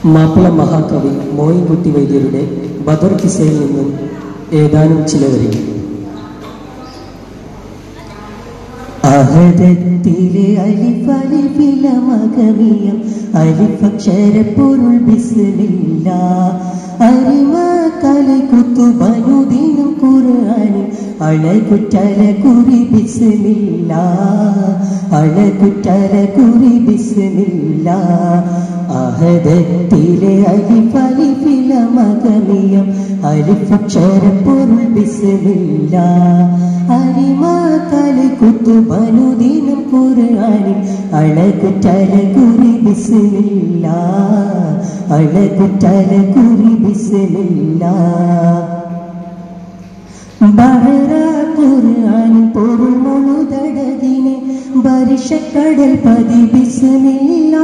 മാപ്പിള മഹാകവി മോയിൻകുട്ടി വൈദ്യരുടെ ബദർ കിസയിൽ നിന്നും ഏതാനും ചില വരികൾ അഹദത്തിലെ അലിഫലിഫില മകമിയം അലിഫക്ഷര പൊരുൾ ബിസ്മില്ല അരിമ കலை കുത്തുബനുദിനും ഖുർആനിൽ അഴകുറ്റല കുറി ബിസ്മില്ല അഴകുറ്റല കുറി ബിസ്മില്ല അഹദത്തിലെ അലിഫലിഫില മകമിയം അലിഫക്ഷര പൊരുൾ ബിസ്മില്ല അരിമ കலை കുത്തുബനുദിനും ഖുർആനിൽ അഴകുറ്റല കുറി ബിസ്മില്ല അഴകുറ്റല കുറി ബിസ്മില്ല ബഹറ ഖുർആൻ പൊരുൾ മുഴുതടതിനെ ബരിഷക്കടൽ പതി ബിസ്മില്ല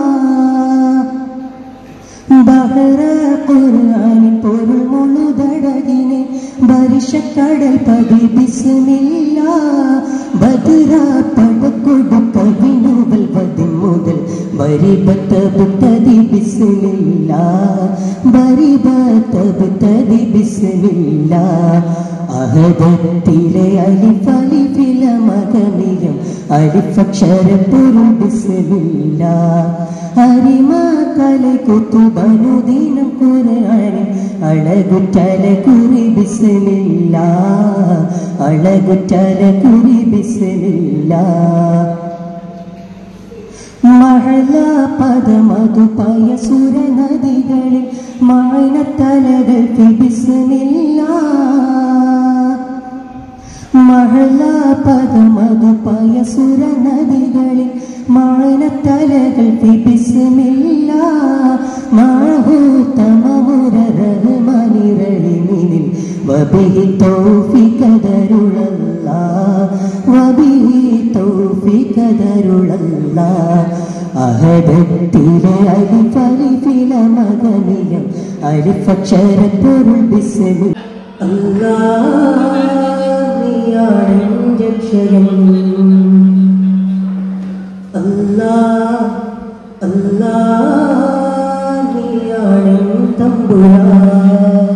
ബഹറ ഖുർആൻ പൊരുൾ മുഴുതടതിനെ ബരിഷക്കടൽ പതി ബിസ്മില്ല ബദ്ര പടക്കൊടുക്ക വിനുവൽ പതി മുതൽ ബരിബത്തബുത്തതി ബിസ്മില്ല ബരിബത്തബുത്തതി ബിസ്മില്ല അഹദത്തിലെ അലിഫലിഫില മകമിയം അലിഫക്ഷര പൊരുൾ ബിസ്മില്ല ഹരിമ കலை കുത്തുബനുദിനം ഖുർആനിൽ അഴകുറ്റല കുറി ബിസ്മില്ല അഴകുറ്റല കുറി ബിസ്മില്ല മഴല പദമതു പയസുര നദികളിൽ മഴനത്തലകൾക്ക് ബിസ്മില്ല മഴല പദമതു പയസുര നദികളിൽ മഴനത്തലകൾക്ക് ബിസ്മില്ല മാഹൂത്തമമുരറഹ്മാനിരളിമിനിൽ വബിഹി തൗഫികദരുളല്ല വബിഹി തൗഫികദരുളല്ല അഹദത്തിലെ അലിഫലിഫില മകനിയം അലിഫക്ഷര പൊരുൾ ബിസ്മി അല്ലാഹ് രക്ഷകൻ അല്ലാ അല്ലാ നീയാണ് തമ്പുരാൻ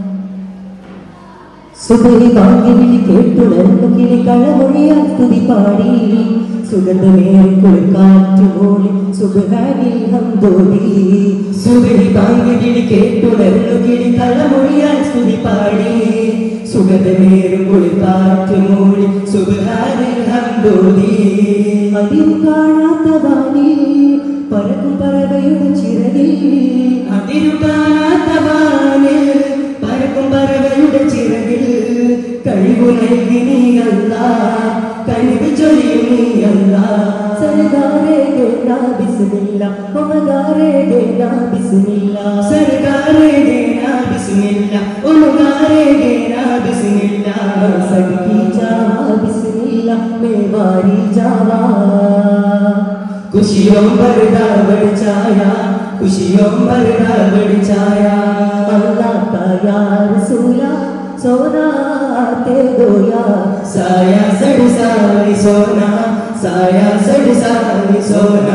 സുബഹി കാങ്കിലി കേട്ടുണർന്നു കിളി കളമൊഴിയാൽ സ്തുതി പാടി സുഗന്ധമേറും കുളിക്കാറ്റു മോളി സുബഹാനിൽ ഹംദോലി സുബഹി കാങ്കിലി കേട്ടുണർന്നു കിളി കളമൊഴിയാൽ സ്തുതി പാടി സുഗന്ധമേറും കുളിക്കാറ്റു മോളി സുബഹാനിൽ ഹംദോലി അതിരു കാണാത്ത വാനിൽ പറക്കും പറവയുടെ ചിറകിൽ അതിരു കാണാത്ത വാനിൽ പറക്കും പറവയുടെ ചിറകിൽ കഴിവു നൽകി നീയല്ല കഴിവ് ചൊരിയും നീയല്ല സർഗാരേ ഗേനാ ബിസ്മില്ല ഒമഗാരേ ഗേനാ ബിസ്മില്ല സർഗാരേ ഗേനാ ബിസ്മില്ല ഒമഗാരേ ഗേനാ ബിസ്മില്ല സഡ്കി ജാവാ ബിസ്മില്ല മേവാരി ജാവാ खुशियों पर दावड़ छाया खुशियों पर दावड़ छाया अल्लाह का या रसूला सोना ते गोया साया सड़ सारी सोना साया सड़ सारी सोना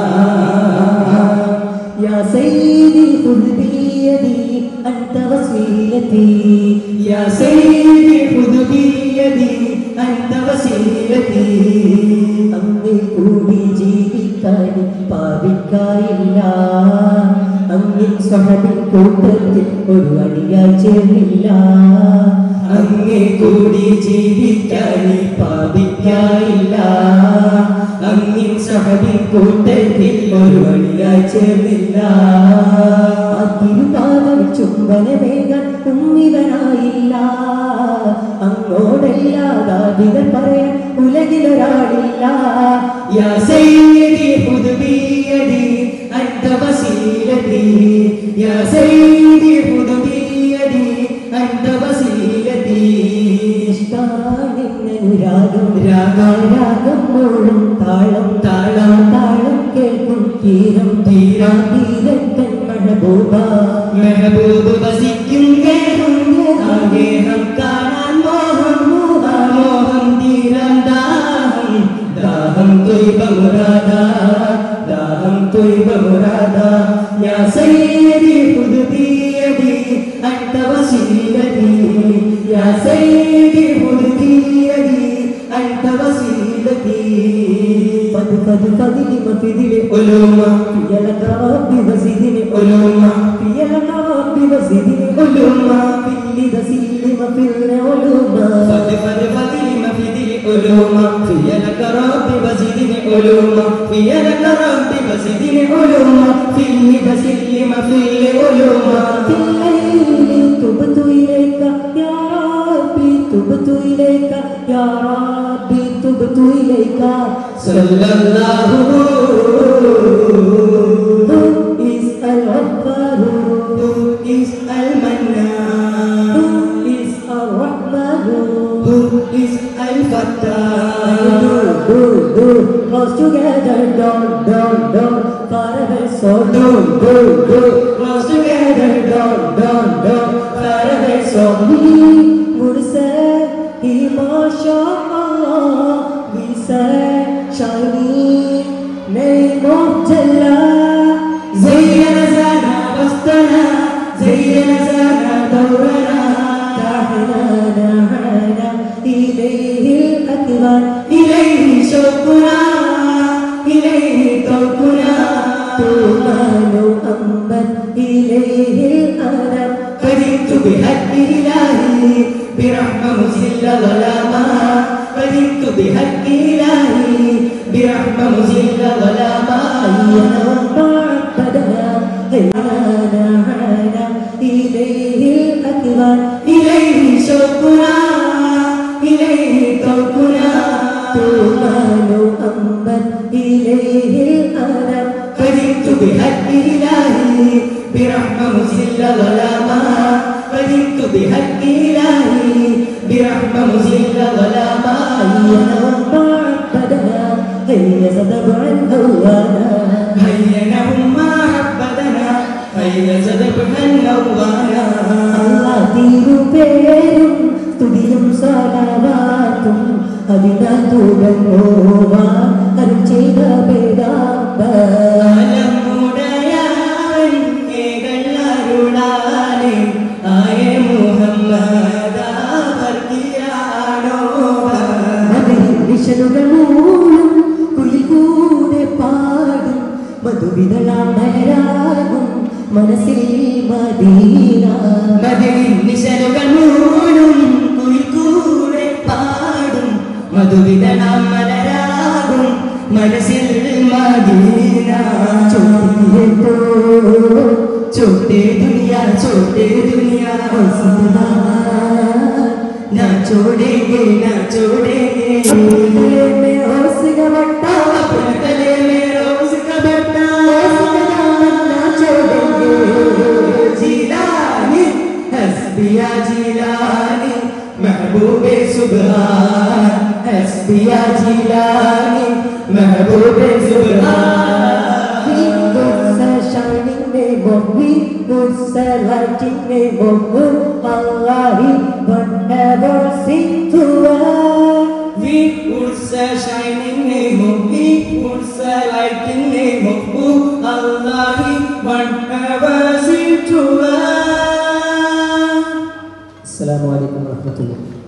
या सैदी खुद बियदी अंत वसीलती या सैदी खुद बियदी अंत वसीलती അമ്മേ കൂടി ജീവിക്കാൻ പാവിക്കായില്ല അങ്ങിൻ സ്വഹബിൻ കൂട്ടത്തിൽ ഒരു അടിയായി ചേർന്നില്ല അങ്ങേ കൂടി ജീവിക്കാൻ പാവിക്കായില്ല അങ്ങിൻ സ്വഹബിൻ കൂട്ടത്തിൽ ഒരു അടിയായി ചേർന്നില്ല തിരുപാദം ചുംബനമേകാൻ ഉമ്മിവനായില്ല അങ്ങോടല്ലാതാദികൾ പറയാൻ ഉലകിലൊരാളില്ല യാ സയ്യിദി ഖുദ് ബിയദി അൻത വസീലതി യാ സയ്യിദി ഖുദ് ബിയദി അൻത വസീലതി ഇഷ്ടാണെന്നനുരാഗം രാഗം രാഗം മുഴും താളം താളം താളം കേൾക്കും തീരം തീരം തീരം തൻ മെഹബൂബ മെഹബൂബ് വസിക്കും ഗേഹം ആ ഗേഹം കാണാൻ മോഹം ആ മോഹം തീരം ദാഹം ദാഹം തൊയ്ബ മുരാദ ദാഹം തൊയ്ബ മുരാദ യാ സയ്യിദി علوما في العرب وزدني علوما في لتسلم في العلوما فد فد فدلم في ذي علوما في لك ربي وزدني علوما في لك ربي وزدني علوما في لتسلم في العلوما في الليل تبت إليك يا ربي تبت إليك يا ربي تبت إليك صلى الله Who is Al-Ghaffar? Who is Al-Mannan? Who is Ar-Rahman? Who is Al-Fattar? Do, do, do, close together, don't, don't, don't, far away, so do, do, do, close together, don't, don't, don't, far away, so we would say, He MashaAllah, we say, shining name of Jallah. زين زانا وسطنا زين زانا دورنا دعنا دعنا إليه الأكبر إليه شوقنا إليه طوقنا طوفان أنبت إليه الأدب فجئت بحق إلهي برحمة مزل ظلاما فجئت بحق إلهي برحمة مزل ظلاما معبدنا هيانا عانا إليه الأكبر إليه شوقنا إليه طوقنا طوفان أنبت إليه الأدب فجئت بحق إلهي برحمة مزل ظلاما فجئت بحق إلهي برحمة مزل ظلاما هيا معبدنا هيا ستبعا هوانا هيا نهم ما حبدنا هيا ستبعا هوانا الله തീരുപേരും സ്തുതിയും സലാവാത്തും അതിനൂടങ്ങോവാൻ അരുൾ ചെയ്ത പേരാമ്പ വിഷനുകൾ മൂളും കുയിൽ കൂടെ പാടും മധുവിതളാമരാകും മനസ്സിൽ Medina നിശലുകൾ മൂളും കുയിൽ കൂടെ പാടും മധുവിതളാമരാകും മനസ്സിൽ മദീന ചോട്ടിയെ तो छोटे दुनिया छोटे दुनिया हंसना ना छोड़ेंगे ना छोड़ेंगे अपने गले में होश का बट्टा अपने गले में रोज का बट्टा ना छोड़ेंगे जीलानी हस्बिया जीलानी महबूबे सुबहान हस्बिया जीलानी महबूबे सुबहान We would say shining name of we would say lighting name of who Allah he but never seen to us. We would say shining name of He, would say lighting name of who Allah He, but never seem to us. السلام عليكم ورحمة الله